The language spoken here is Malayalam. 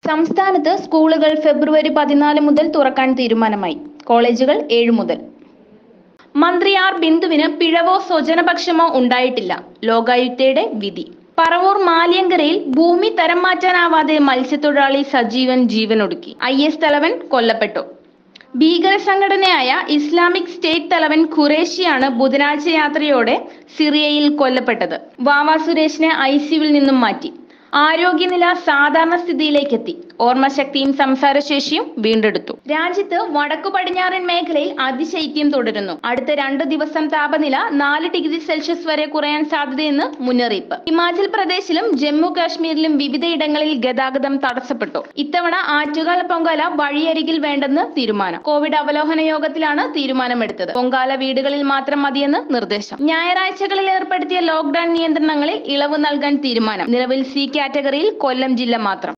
സംസ്ഥാനത്ത് സ്കൂളുകൾ ഫെബ്രുവരി പതിനാല് മുതൽ തുറക്കാൻ തീരുമാനമായി കോളേജുകൾ ഏഴ് മുതൽ മന്ത്രി ആർ ബിന്ദുവിന് പിഴവോ സ്വജനപക്ഷമോ ഉണ്ടായിട്ടില്ല ലോകായുക്തയുടെ വിധി പറവൂർ മാലിയങ്കരയിൽ ഭൂമി തരം മാറ്റാനാവാതെ മത്സ്യത്തൊഴിലാളി സജീവൻ ജീവനൊടുക്കി ഐ എസ് തലവൻ കൊല്ലപ്പെട്ടു ഭീകര സംഘടനയായ ഇസ്ലാമിക് സ്റ്റേറ്റ് തലവൻ ഖുറേഷിയാണ് ബുധനാഴ്ച യാത്രയോടെ സിറിയയിൽ കൊല്ലപ്പെട്ടത് വാവ സുരേഷിനെ ഐ സിയുവിൽ നിന്നും മാറ്റി ആരോഗ്യനില സാധാരണ സ്ഥിതിയിലേക്കെത്തി ഓർമ്മശക്തിയും സംസാരശേഷിയും വീണ്ടെടുത്തു രാജ്യത്ത് വടക്കു പടിഞ്ഞാറൻ മേഖലയിൽ അതിശൈത്യം തുടരുന്നു അടുത്ത രണ്ടു ദിവസം താപനില നാല് ഡിഗ്രി സെൽഷ്യസ് വരെ കുറയാൻ സാധ്യതയെന്ന് മുന്നറിയിപ്പ് ഹിമാചൽ പ്രദേശിലും ജമ്മു കാശ്മീരിലും വിവിധയിടങ്ങളിൽ ഗതാഗതം തടസ്സപ്പെട്ടു ഇത്തവണ ആറ്റുകാല പൊങ്കാല വഴിയരികിൽ വേണ്ടെന്ന് തീരുമാനം കോവിഡ് അവലോകന യോഗത്തിലാണ് തീരുമാനമെടുത്തത് പൊങ്കാല വീടുകളിൽ മാത്രം മതിയെന്ന് നിർദ്ദേശം ഞായറാഴ്ചകളിൽ ഏർപ്പെടുത്തിയ ലോക്ഡൌൺ നിയന്ത്രണങ്ങളിൽ ഇളവ് നൽകാൻ തീരുമാനം നിലവിൽ സി കാറ്റഗറിയിൽ കൊല്ലം ജില്ല മാത്രം